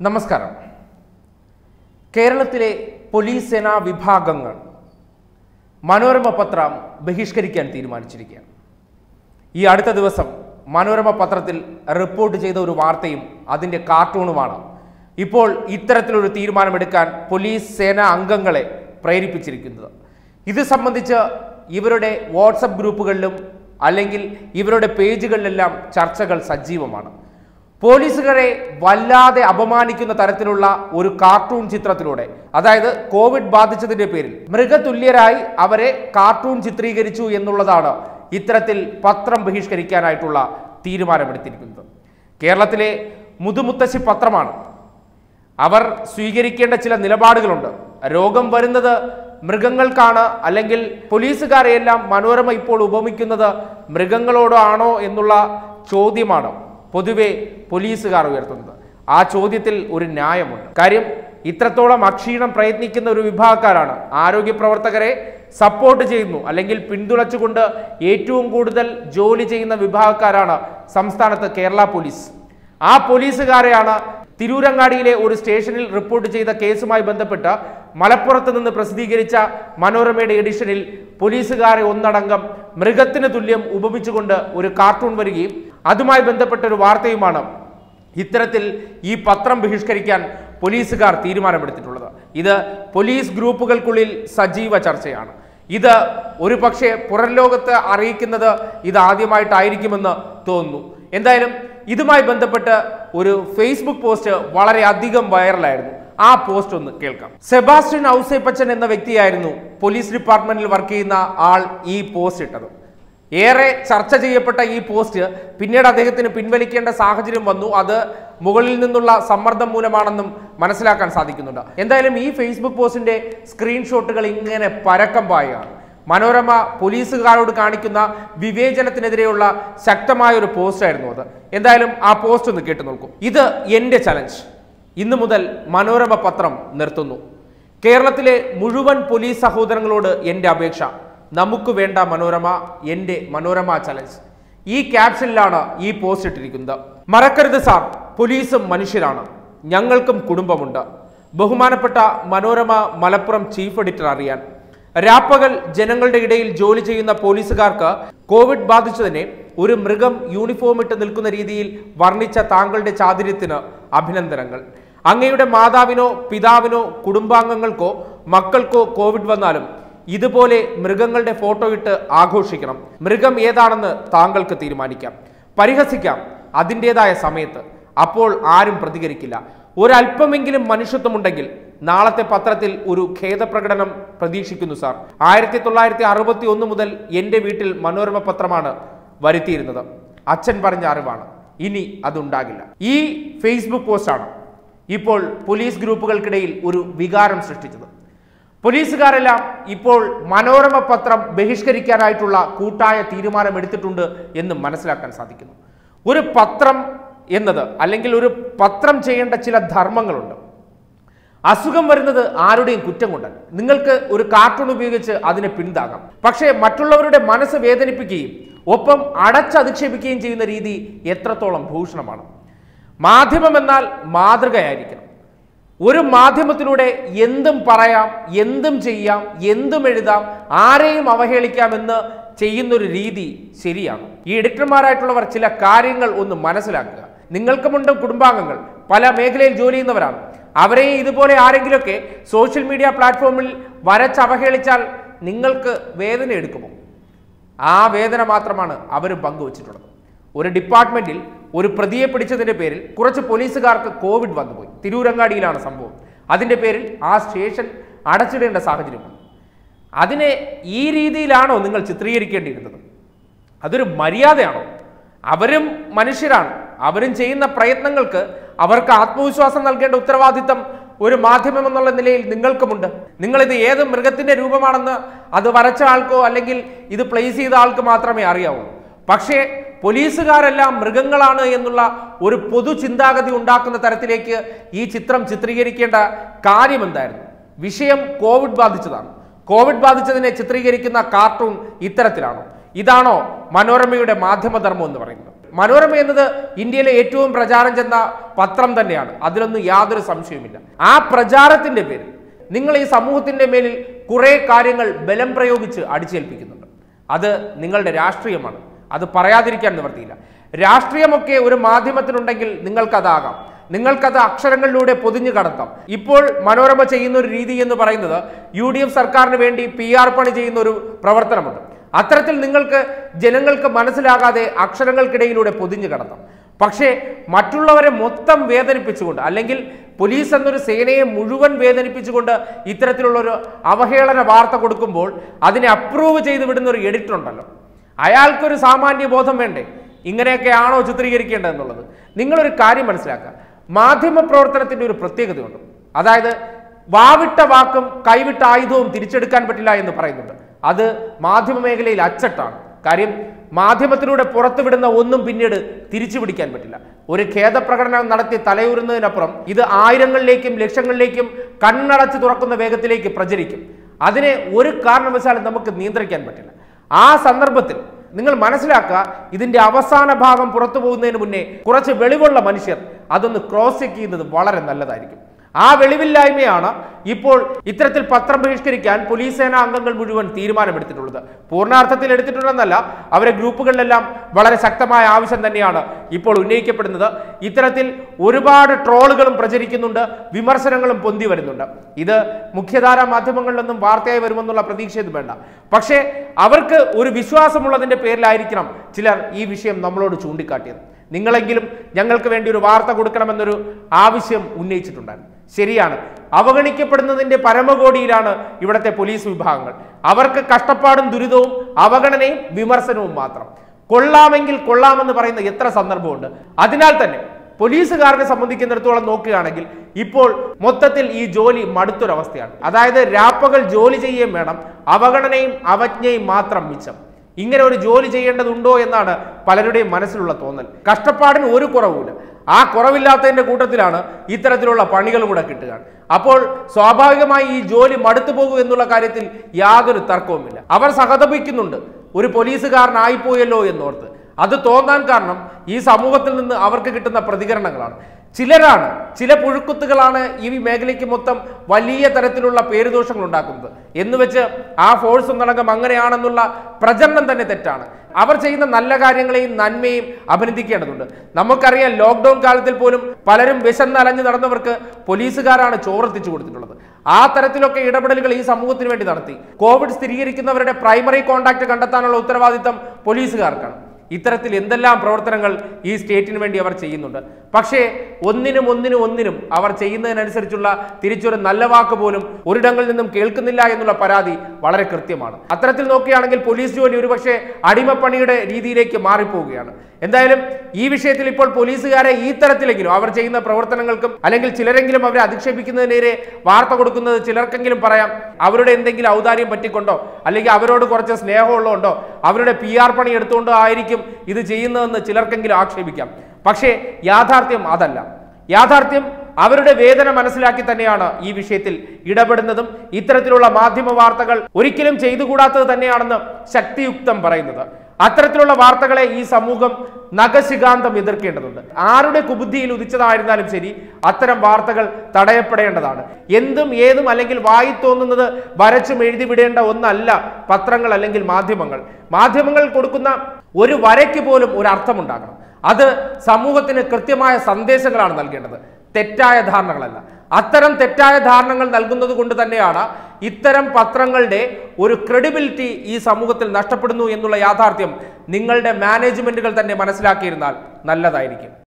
നമസ്കാരം കേരളത്തിലെ പോലീസ് സേനാ വിഭാഗങ്ങൾ മനോരമ പത്രം ബഹിഷ്കരിക്കാൻ തീരുമാനിച്ചിരിക്കുകയാണ് ഈ അടുത്ത ദിവസം മനോരമ പത്രത്തിൽ റിപ്പോർട്ട് ചെയ്ത ഒരു വാർത്തയും അതിൻ്റെ കാർട്ടൂണുമാണ് ഇപ്പോൾ ഇത്തരത്തിലൊരു തീരുമാനമെടുക്കാൻ പോലീസ് സേനാ അംഗങ്ങളെ പ്രേരിപ്പിച്ചിരിക്കുന്നത് ഇത് സംബന്ധിച്ച് ഇവരുടെ വാട്സപ്പ് ഗ്രൂപ്പുകളിലും അല്ലെങ്കിൽ ഇവരുടെ പേജുകളിലെല്ലാം ചർച്ചകൾ സജീവമാണ് പോലീസുകാരെ വല്ലാതെ അപമാനിക്കുന്ന തരത്തിലുള്ള ഒരു കാർട്ടൂൺ ചിത്രത്തിലൂടെ അതായത് കോവിഡ് ബാധിച്ചതിന്റെ പേരിൽ മൃഗതുല്യരായി അവരെ കാർട്ടൂൺ ചിത്രീകരിച്ചു എന്നുള്ളതാണ് ഇത്തരത്തിൽ പത്രം ബഹിഷ്കരിക്കാനായിട്ടുള്ള തീരുമാനമെടുത്തിരിക്കുന്നത് കേരളത്തിലെ മുതുമുത്തശ്ശി പത്രമാണ് അവർ സ്വീകരിക്കേണ്ട ചില നിലപാടുകളുണ്ട് രോഗം വരുന്നത് മൃഗങ്ങൾക്കാണ് അല്ലെങ്കിൽ പോലീസുകാരെയെല്ലാം മനോരമ ഇപ്പോൾ ഉപമിക്കുന്നത് മൃഗങ്ങളോടോ ആണോ എന്നുള്ള ചോദ്യമാണ് പൊതുവെ പോലീസുകാർ ഉയർത്തുന്നത് ആ ചോദ്യത്തിൽ ഒരു ന്യായമുണ്ട് കാര്യം ഇത്രത്തോളം അക്ഷീണം പ്രയത്നിക്കുന്ന ഒരു വിഭാഗക്കാരാണ് ആരോഗ്യ പ്രവർത്തകരെ സപ്പോർട്ട് ചെയ്യുന്നു അല്ലെങ്കിൽ പിന്തുണച്ചുകൊണ്ട് ഏറ്റവും കൂടുതൽ ജോലി ചെയ്യുന്ന വിഭാഗക്കാരാണ് സംസ്ഥാനത്ത് കേരള പോലീസ് ആ പോലീസുകാരെയാണ് തിരൂരങ്ങാടിയിലെ ഒരു സ്റ്റേഷനിൽ റിപ്പോർട്ട് ചെയ്ത കേസുമായി ബന്ധപ്പെട്ട് മലപ്പുറത്ത് നിന്ന് പ്രസിദ്ധീകരിച്ച മനോരമയുടെ എഡിഷനിൽ പോലീസുകാരെ ഒന്നടങ്കം മൃഗത്തിന് തുല്യം ഉപമിച്ചുകൊണ്ട് ഒരു കാർട്ടൂൺ വരികയും അതുമായി ബന്ധപ്പെട്ട ഒരു വാർത്തയുമാണ് ഇത്തരത്തിൽ ഈ പത്രം ബഹിഷ്കരിക്കാൻ പോലീസുകാർ തീരുമാനമെടുത്തിട്ടുള്ളത് ഇത് പോലീസ് ഗ്രൂപ്പുകൾക്കുള്ളിൽ സജീവ ചർച്ചയാണ് ഇത് ഒരു പക്ഷേ പുറം ലോകത്ത് അറിയിക്കുന്നത് ഇത് ആദ്യമായിട്ടായിരിക്കുമെന്ന് തോന്നുന്നു എന്തായാലും ഇതുമായി ബന്ധപ്പെട്ട് ഒരു ഫേസ്ബുക്ക് പോസ്റ്റ് വളരെ അധികം വൈറലായിരുന്നു ആ പോസ്റ്റ് ഒന്ന് കേൾക്കാം സെബാസ്റ്റ്യൻ ഔസേപ്പച്ചൻ എന്ന വ്യക്തിയായിരുന്നു പോലീസ് ഡിപ്പാർട്ട്മെന്റിൽ വർക്ക് ചെയ്യുന്ന ആൾ ഈ പോസ്റ്റ് ഇട്ടത് ഏറെ ചർച്ച ചെയ്യപ്പെട്ട ഈ പോസ്റ്റ് പിന്നീട് അദ്ദേഹത്തിന് പിൻവലിക്കേണ്ട സാഹചര്യം വന്നു അത് മുകളിൽ നിന്നുള്ള സമ്മർദ്ദം മൂലമാണെന്നും മനസ്സിലാക്കാൻ സാധിക്കുന്നുണ്ട് എന്തായാലും ഈ ഫേസ്ബുക്ക് പോസ്റ്റിന്റെ സ്ക്രീൻഷോട്ടുകൾ ഇങ്ങനെ പരക്കം പായുകയാണ് മനോരമ പോലീസുകാരോട് കാണിക്കുന്ന വിവേചനത്തിനെതിരെയുള്ള ശക്തമായ ഒരു പോസ്റ്റായിരുന്നു അത് എന്തായാലും ആ പോസ്റ്റ് ഒന്ന് കേട്ടു നോക്കൂ ഇത് എന്റെ ചലഞ്ച് ഇന്നു മുതൽ മനോരമ പത്രം നിർത്തുന്നു കേരളത്തിലെ മുഴുവൻ പോലീസ് സഹോദരങ്ങളോട് എൻ്റെ അപേക്ഷ നമുക്ക് വേണ്ട മനോരമ എൻ്റെ മനോരമ ചലഞ്ച് ഈ ക്യാപ്ഷനിലാണ് ഈ പോസ്റ്റ് ഇട്ടിരിക്കുന്നത് മറക്കരുത് സാർ പോലീസും മനുഷ്യരാണ് ഞങ്ങൾക്കും കുടുംബമുണ്ട് ബഹുമാനപ്പെട്ട മനോരമ മലപ്പുറം ചീഫ് എഡിറ്റർ അറിയാൻ രാപ്പകൽ ജനങ്ങളുടെ ഇടയിൽ ജോലി ചെയ്യുന്ന പോലീസുകാർക്ക് കോവിഡ് ബാധിച്ചതിനെ ഒരു മൃഗം യൂണിഫോം ഇട്ട് നിൽക്കുന്ന രീതിയിൽ വർണ്ണിച്ച താങ്കളുടെ ചാതുര്യത്തിന് അഭിനന്ദനങ്ങൾ അങ്ങയുടെ മാതാവിനോ പിതാവിനോ കുടുംബാംഗങ്ങൾക്കോ മക്കൾക്കോ കോവിഡ് വന്നാലും ഇതുപോലെ മൃഗങ്ങളുടെ ഫോട്ടോ ഇട്ട് ആഘോഷിക്കണം മൃഗം ഏതാണെന്ന് താങ്കൾക്ക് തീരുമാനിക്കാം പരിഹസിക്കാം അതിൻ്റെതായ സമയത്ത് അപ്പോൾ ആരും പ്രതികരിക്കില്ല ഒരല്പമെങ്കിലും മനുഷ്യത്വമുണ്ടെങ്കിൽ നാളത്തെ പത്രത്തിൽ ഒരു ഖേദപ്രകടനം പ്രതീക്ഷിക്കുന്നു സാർ ആയിരത്തി തൊള്ളായിരത്തി അറുപത്തി ഒന്ന് മുതൽ എൻ്റെ വീട്ടിൽ മനോരമ പത്രമാണ് വരുത്തിയിരുന്നത് അച്ഛൻ പറഞ്ഞ അറിവാണ് ഇനി അതുണ്ടാകില്ല ഈ ഫേസ്ബുക്ക് പോസ്റ്റാണ് ഇപ്പോൾ പോലീസ് ഗ്രൂപ്പുകൾക്കിടയിൽ ഒരു വികാരം സൃഷ്ടിച്ചത് പോലീസുകാരെല്ലാം ഇപ്പോൾ മനോരമ പത്രം ബഹിഷ്കരിക്കാനായിട്ടുള്ള കൂട്ടായ തീരുമാനമെടുത്തിട്ടുണ്ട് എന്ന് മനസ്സിലാക്കാൻ സാധിക്കുന്നു ഒരു പത്രം എന്നത് അല്ലെങ്കിൽ ഒരു പത്രം ചെയ്യേണ്ട ചില ധർമ്മങ്ങളുണ്ട് അസുഖം വരുന്നത് ആരുടെയും കുറ്റം കൊണ്ടല്ല നിങ്ങൾക്ക് ഒരു കാർട്ടൂൺ ഉപയോഗിച്ച് അതിനെ പിന്താകാം പക്ഷേ മറ്റുള്ളവരുടെ മനസ്സ് വേദനിപ്പിക്കുകയും ഒപ്പം അടച്ചധിക്ഷേപിക്കുകയും ചെയ്യുന്ന രീതി എത്രത്തോളം ഭൂഷണമാണ് മാധ്യമം എന്നാൽ മാതൃകയായിരിക്കണം ഒരു മാധ്യമത്തിലൂടെ എന്തും പറയാം എന്തും ചെയ്യാം എന്തും എഴുതാം ആരെയും അവഹേളിക്കാമെന്ന് ചെയ്യുന്നൊരു രീതി ശരിയാണ് ഈ എഡിറ്റർമാരായിട്ടുള്ളവർ ചില കാര്യങ്ങൾ ഒന്ന് മനസ്സിലാക്കുക നിങ്ങൾക്കുമുണ്ട് കുടുംബാംഗങ്ങൾ പല മേഖലയിൽ ജോലി ചെയ്യുന്നവരാണ് അവരെ ഇതുപോലെ ആരെങ്കിലുമൊക്കെ സോഷ്യൽ മീഡിയ പ്ലാറ്റ്ഫോമിൽ വരച്ച് അവഹേളിച്ചാൽ നിങ്ങൾക്ക് വേദന എടുക്കുമോ ആ വേദന മാത്രമാണ് അവർ പങ്കുവച്ചിട്ടുള്ളത് ഒരു ഡിപ്പാർട്ട്മെന്റിൽ ഒരു പ്രതിയെ പിടിച്ചതിന്റെ പേരിൽ കുറച്ച് പോലീസുകാർക്ക് കോവിഡ് വന്നുപോയി തിരൂരങ്ങാടിയിലാണ് സംഭവം അതിന്റെ പേരിൽ ആ സ്റ്റേഷൻ അടച്ചിടേണ്ട സാഹചര്യം വന്നു അതിനെ ഈ രീതിയിലാണോ നിങ്ങൾ ചിത്രീകരിക്കേണ്ടിയിരുന്നത് അതൊരു മര്യാദയാണോ അവരും മനുഷ്യരാണ് അവരും ചെയ്യുന്ന പ്രയത്നങ്ങൾക്ക് അവർക്ക് ആത്മവിശ്വാസം നൽകേണ്ട ഉത്തരവാദിത്തം ഒരു മാധ്യമം എന്നുള്ള നിലയിൽ നിങ്ങൾക്കുമുണ്ട് നിങ്ങളിത് ഏത് മൃഗത്തിന്റെ രൂപമാണെന്ന് അത് വരച്ച ആൾക്കോ അല്ലെങ്കിൽ ഇത് പ്ലേസ് ചെയ്ത ആൾക്ക് മാത്രമേ അറിയാവൂ പക്ഷേ പോലീസുകാരെല്ലാം മൃഗങ്ങളാണ് എന്നുള്ള ഒരു പൊതു ചിന്താഗതി ഉണ്ടാക്കുന്ന തരത്തിലേക്ക് ഈ ചിത്രം ചിത്രീകരിക്കേണ്ട കാര്യം എന്തായിരുന്നു വിഷയം കോവിഡ് ബാധിച്ചതാണ് കോവിഡ് ബാധിച്ചതിനെ ചിത്രീകരിക്കുന്ന കാർട്ടൂൺ ഇത്തരത്തിലാണോ ഇതാണോ മനോരമയുടെ മാധ്യമധർമ്മം എന്ന് പറയുന്നത് മനോരമ എന്നത് ഇന്ത്യയിലെ ഏറ്റവും പ്രചാരം ചെന്ന പത്രം തന്നെയാണ് അതിലൊന്നും യാതൊരു സംശയവുമില്ല ആ പ്രചാരത്തിന്റെ പേരിൽ നിങ്ങൾ ഈ സമൂഹത്തിന്റെ മേലിൽ കുറെ കാര്യങ്ങൾ ബലം പ്രയോഗിച്ച് അടിച്ചേൽപ്പിക്കുന്നുണ്ട് അത് നിങ്ങളുടെ രാഷ്ട്രീയമാണ് അത് പറയാതിരിക്കാൻ നിവർത്തിയില്ല രാഷ്ട്രീയമൊക്കെ ഒരു മാധ്യമത്തിനുണ്ടെങ്കിൽ നിങ്ങൾക്കതാകാം നിങ്ങൾക്കത് അക്ഷരങ്ങളിലൂടെ പൊതിഞ്ഞു കടത്താം ഇപ്പോൾ മനോരമ ചെയ്യുന്ന ഒരു രീതി എന്ന് പറയുന്നത് യു ഡി എഫ് സർക്കാരിന് വേണ്ടി പി ആർ പണി ചെയ്യുന്ന ഒരു പ്രവർത്തനമുണ്ട് അത്തരത്തിൽ നിങ്ങൾക്ക് ജനങ്ങൾക്ക് മനസ്സിലാകാതെ അക്ഷരങ്ങൾക്കിടയിലൂടെ പൊതിഞ്ഞു കടത്താം പക്ഷേ മറ്റുള്ളവരെ മൊത്തം വേദനിപ്പിച്ചുകൊണ്ട് അല്ലെങ്കിൽ പോലീസ് എന്നൊരു സേനയെ മുഴുവൻ വേദനിപ്പിച്ചുകൊണ്ട് ഇത്തരത്തിലുള്ള ഒരു അവഹേളന വാർത്ത കൊടുക്കുമ്പോൾ അതിനെ അപ്രൂവ് ചെയ്ത് വിടുന്ന ഒരു എഡിറ്റർ ഉണ്ടല്ലോ അയാൾക്കൊരു സാമാന്യ ബോധം വേണ്ടേ ഇങ്ങനെയൊക്കെയാണോ ചിത്രീകരിക്കേണ്ടത് എന്നുള്ളത് നിങ്ങളൊരു കാര്യം മനസ്സിലാക്കുക മാധ്യമ പ്രവർത്തനത്തിന്റെ ഒരു പ്രത്യേകതയുണ്ട് അതായത് വാവിട്ട വാക്കും കൈവിട്ട ആയുധവും തിരിച്ചെടുക്കാൻ പറ്റില്ല എന്ന് പറയുന്നുണ്ട് അത് മാധ്യമ മേഖലയിൽ അച്ചട്ടാണ് കാര്യം മാധ്യമത്തിലൂടെ പുറത്തുവിടുന്ന ഒന്നും പിന്നീട് തിരിച്ചു പിടിക്കാൻ പറ്റില്ല ഒരു ഖേദപ്രകടനം നടത്തി തലയൂരുന്നതിനപ്പുറം ഇത് ആയിരങ്ങളിലേക്കും ലക്ഷങ്ങളിലേക്കും കണ്ണടച്ച് തുറക്കുന്ന വേഗത്തിലേക്ക് പ്രചരിക്കും അതിനെ ഒരു കാരണവശാലും നമുക്ക് നിയന്ത്രിക്കാൻ പറ്റില്ല ആ സന്ദർഭത്തിൽ നിങ്ങൾ മനസ്സിലാക്കുക ഇതിന്റെ അവസാന ഭാഗം പുറത്തു പോകുന്നതിന് മുന്നേ കുറച്ച് വെളിവുള്ള മനുഷ്യർ അതൊന്ന് ക്രോസ് ചെക്ക് ചെയ്യുന്നത് വളരെ നല്ലതായിരിക്കും ആ വെളിവില്ലായ്മയാണ് ഇപ്പോൾ ഇത്തരത്തിൽ പത്രം ബഹിഷ്കരിക്കാൻ പോലീസ് സേനാ അംഗങ്ങൾ മുഴുവൻ തീരുമാനമെടുത്തിട്ടുള്ളത് പൂർണ്ണാർത്ഥത്തിൽ എടുത്തിട്ടുണ്ടെന്നല്ല അവരെ ഗ്രൂപ്പുകളിലെല്ലാം വളരെ ശക്തമായ ആവശ്യം തന്നെയാണ് ഇപ്പോൾ ഉന്നയിക്കപ്പെടുന്നത് ഇത്തരത്തിൽ ഒരുപാട് ട്രോളുകളും പ്രചരിക്കുന്നുണ്ട് വിമർശനങ്ങളും പൊന്തി വരുന്നുണ്ട് ഇത് മുഖ്യധാരാ മാധ്യമങ്ങളിലൊന്നും വാർത്തയായി വരുമെന്നുള്ള പ്രതീക്ഷയൊന്നും വേണ്ട പക്ഷേ അവർക്ക് ഒരു വിശ്വാസമുള്ളതിന്റെ പേരിലായിരിക്കണം ചിലർ ഈ വിഷയം നമ്മളോട് ചൂണ്ടിക്കാട്ടിയത് നിങ്ങളെങ്കിലും ഞങ്ങൾക്ക് വേണ്ടി ഒരു വാർത്ത കൊടുക്കണമെന്നൊരു ആവശ്യം ഉന്നയിച്ചിട്ടുണ്ടായിരുന്നു ശരിയാണ് അവഗണിക്കപ്പെടുന്നതിന്റെ പരമകോടിയിലാണ് ഇവിടുത്തെ പോലീസ് വിഭാഗങ്ങൾ അവർക്ക് കഷ്ടപ്പാടും ദുരിതവും അവഗണനയും വിമർശനവും മാത്രം കൊള്ളാമെങ്കിൽ കൊള്ളാമെന്ന് പറയുന്ന എത്ര സന്ദർഭമുണ്ട് അതിനാൽ തന്നെ പോലീസുകാരനെ സംബന്ധിക്കുന്നിടത്തോളം നോക്കുകയാണെങ്കിൽ ഇപ്പോൾ മൊത്തത്തിൽ ഈ ജോലി മടുത്തൊരവസ്ഥയാണ് അതായത് രാപ്പകൽ ജോലി ചെയ്യുകയും വേണം അവഗണനയും അവജ്ഞയും മാത്രം മിച്ചം ഇങ്ങനെ ഒരു ജോലി ചെയ്യേണ്ടതുണ്ടോ എന്നാണ് പലരുടെയും മനസ്സിലുള്ള തോന്നൽ കഷ്ടപ്പാടിന് ഒരു കുറവുമില്ല ആ കുറവില്ലാത്തതിന്റെ കൂട്ടത്തിലാണ് ഇത്തരത്തിലുള്ള പണികളും കൂടെ കിട്ടുക അപ്പോൾ സ്വാഭാവികമായി ഈ ജോലി മടുത്തു പോകും എന്നുള്ള കാര്യത്തിൽ യാതൊരു തർക്കവുമില്ല അവർ സഹതപിക്കുന്നുണ്ട് ഒരു പോലീസുകാരനായിപ്പോയല്ലോ എന്നോർത്ത് അത് തോന്നാൻ കാരണം ഈ സമൂഹത്തിൽ നിന്ന് അവർക്ക് കിട്ടുന്ന പ്രതികരണങ്ങളാണ് ചിലരാണ് ചില പുഴുക്കുത്തുകളാണ് ഈ മേഖലയ്ക്ക് മൊത്തം വലിയ തരത്തിലുള്ള പേരുദോഷങ്ങൾ ഉണ്ടാക്കുന്നത് എന്ന് വെച്ച് ആ ഫോഴ്സ് ഒന്നടങ്കം അങ്ങനെയാണെന്നുള്ള പ്രചരണം തന്നെ തെറ്റാണ് അവർ ചെയ്യുന്ന നല്ല കാര്യങ്ങളെയും നന്മയും അഭിനന്ദിക്കേണ്ടതുണ്ട് നമുക്കറിയാം ലോക്ക്ഡൌൺ കാലത്തിൽ പോലും പലരും വിശന്നലഞ്ഞ് നടന്നവർക്ക് പോലീസുകാരാണ് ചോറെത്തിച്ചു കൊടുത്തിട്ടുള്ളത് ആ തരത്തിലൊക്കെ ഇടപെടലുകൾ ഈ സമൂഹത്തിന് വേണ്ടി നടത്തി കോവിഡ് സ്ഥിരീകരിക്കുന്നവരുടെ പ്രൈമറി കോണ്ടാക്ട് കണ്ടെത്താനുള്ള ഉത്തരവാദിത്തം പോലീസുകാർക്കാണ് ഇത്തരത്തിൽ എന്തെല്ലാം പ്രവർത്തനങ്ങൾ ഈ സ്റ്റേറ്റിന് വേണ്ടി അവർ ചെയ്യുന്നുണ്ട് പക്ഷേ ഒന്നിനും ഒന്നിനും ഒന്നിനും അവർ ചെയ്യുന്നതിനനുസരിച്ചുള്ള തിരിച്ചൊരു നല്ല വാക്ക് പോലും ഒരിടങ്ങളിൽ നിന്നും കേൾക്കുന്നില്ല എന്നുള്ള പരാതി വളരെ കൃത്യമാണ് അത്തരത്തിൽ നോക്കുകയാണെങ്കിൽ പോലീസ് ജോലി ഒരുപക്ഷെ അടിമപ്പണിയുടെ രീതിയിലേക്ക് മാറിപ്പോവുകയാണ് എന്തായാലും ഈ വിഷയത്തിൽ ഇപ്പോൾ പോലീസുകാരെ ഈ തരത്തിലെങ്കിലും അവർ ചെയ്യുന്ന പ്രവർത്തനങ്ങൾക്കും അല്ലെങ്കിൽ ചിലരെങ്കിലും അവരെ അധിക്ഷേപിക്കുന്നതിനെതിരെ വാർത്ത കൊടുക്കുന്നത് ചിലർക്കെങ്കിലും പറയാം അവരുടെ എന്തെങ്കിലും ഔദാര്യം പറ്റിക്കൊണ്ടോ അല്ലെങ്കിൽ അവരോട് കുറച്ച് സ്നേഹമുള്ളതുകൊണ്ടോ അവരുടെ പി ആർ പണി എടുത്തുകൊണ്ടോ ആയിരിക്കും ഇത് ചെയ്യുന്നതെന്ന് ചിലർക്കെങ്കിലും ആക്ഷേപിക്കാം പക്ഷേ യാഥാർത്ഥ്യം അതല്ല യാഥാർത്ഥ്യം അവരുടെ വേദന മനസ്സിലാക്കി തന്നെയാണ് ഈ വിഷയത്തിൽ ഇടപെടുന്നതും ഇത്തരത്തിലുള്ള മാധ്യമ വാർത്തകൾ ഒരിക്കലും ചെയ്തുകൂടാത്തത് തന്നെയാണെന്ന് ശക്തിയുക്തം പറയുന്നത് അത്തരത്തിലുള്ള വാർത്തകളെ ഈ സമൂഹം നഖശികാന്തം എതിർക്കേണ്ടതുണ്ട് ആരുടെ കുബുദ്ധിയിൽ ഉദിച്ചതായിരുന്നാലും ശരി അത്തരം വാർത്തകൾ തടയപ്പെടേണ്ടതാണ് എന്തും ഏതും അല്ലെങ്കിൽ വായി തോന്നുന്നത് വരച്ചും എഴുതി വിടേണ്ട ഒന്നല്ല പത്രങ്ങൾ അല്ലെങ്കിൽ മാധ്യമങ്ങൾ മാധ്യമങ്ങൾ കൊടുക്കുന്ന ഒരു വരയ്ക്ക് പോലും ഒരു അർത്ഥമുണ്ടാകണം അത് സമൂഹത്തിന് കൃത്യമായ സന്ദേശങ്ങളാണ് നൽകേണ്ടത് തെറ്റായ ധാരണകളല്ല അത്തരം തെറ്റായ ധാരണകൾ നൽകുന്നത് കൊണ്ട് തന്നെയാണ് ഇത്തരം പത്രങ്ങളുടെ ഒരു ക്രെഡിബിലിറ്റി ഈ സമൂഹത്തിൽ നഷ്ടപ്പെടുന്നു എന്നുള്ള യാഥാർത്ഥ്യം നിങ്ങളുടെ മാനേജ്മെന്റുകൾ തന്നെ മനസ്സിലാക്കിയിരുന്നാൽ നല്ലതായിരിക്കും